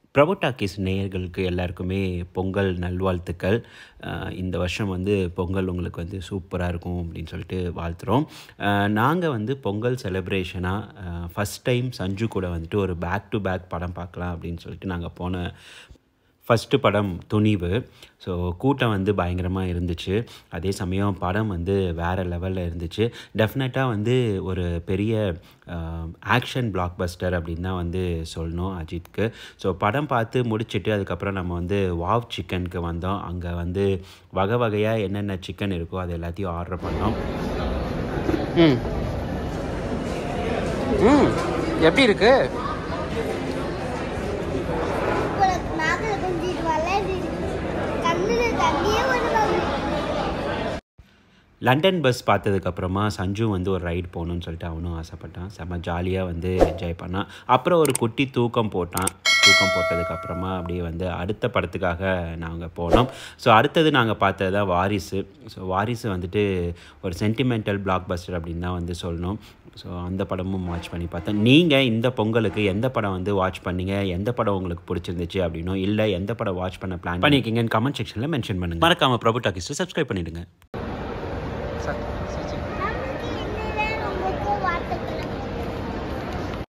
பிரபு talkies நேயர்களுக்கு எல்லாருக்குமே பொங்கல் நல்வாழ்த்துக்கள் அஹ் இந்த வருஷம் வந்து பொங்கல் உங்களுக்கு வந்து சூப்பராக இருக்கும் அப்படின்னு சொல்லிட்டு வாழ்த்துறோம் நாங்கள் வந்து பொங்கல் செலிப்ரேஷனாக ஃபஸ்ட் டைம் சஞ்சு கூட வந்துட்டு ஒரு பேக் டு பேக் படம் பார்க்கலாம் அப்படின்னு சொல்லிட்டு நாங்கள் போன ஃபஸ்ட்டு படம் துணிவு ஸோ கூட்டம் வந்து பயங்கரமாக இருந்துச்சு அதே சமயம் படம் வந்து வேறு லெவலில் இருந்துச்சு டெஃபினட்டாக வந்து ஒரு பெரிய ஆக்ஷன் பிளாக் பஸ்டர் அப்படின்னு தான் வந்து சொல்லணும் அஜித்க்கு ஸோ படம் பார்த்து முடிச்சுட்டு அதுக்கப்புறம் நம்ம வந்து வாவ் சிக்கனுக்கு வந்தோம் அங்கே வந்து வகை வகையாக என்னென்ன சிக்கன் இருக்கோ அது எல்லாத்தையும் ஆர்டர் பண்ணோம் ம் ம் எப்படி இருக்கு உனக்கு நாக்கில் கொஞ்சம் வளருது கண்ணில் தண்ணியே வருவாங்க லண்டன் பஸ் பார்த்ததுக்கப்புறமா சஞ்சு வந்து ஒரு ரைடு போகணுன்னு சொல்லிட்டு அவனும் ஆசைப்பட்டான் செம்ம ஜாலியாக வந்து என்ஜாய் பண்ணான் அப்புறம் ஒரு குட்டி தூக்கம் போட்டான் தூக்கம் போட்டதுக்கப்புறமா அப்படியே வந்து அடுத்த படத்துக்காக நாங்கள் போனோம் ஸோ அடுத்தது நாங்கள் பார்த்தது தான் வாரிசு ஸோ வாரிசு வந்துட்டு ஒரு சென்டிமெண்டல் பிளாக் பஸ்டர் அப்படின்னு தான் வந்து சொல்லணும் ஸோ அந்த படமும் வாட்ச் பண்ணி பார்த்தேன் நீங்கள் இந்த பொங்கலுக்கு எந்த படம் வந்து வாட்ச் பண்ணீங்க எந்த படம் உங்களுக்கு பிடிச்சிருந்துச்சு அப்படின்னும் இல்லை எந்த படம் வாட்ச் பண்ண பிளான் பண்ணியிருக்கீங்கன்னு கமெண்ட் செக்ஷனில் மென்ஷன் பண்ணுங்கள் மறக்காமல் பிரபு டாக்கிஸ் சப்ஸ்கிரைப் பண்ணிவிடுங்க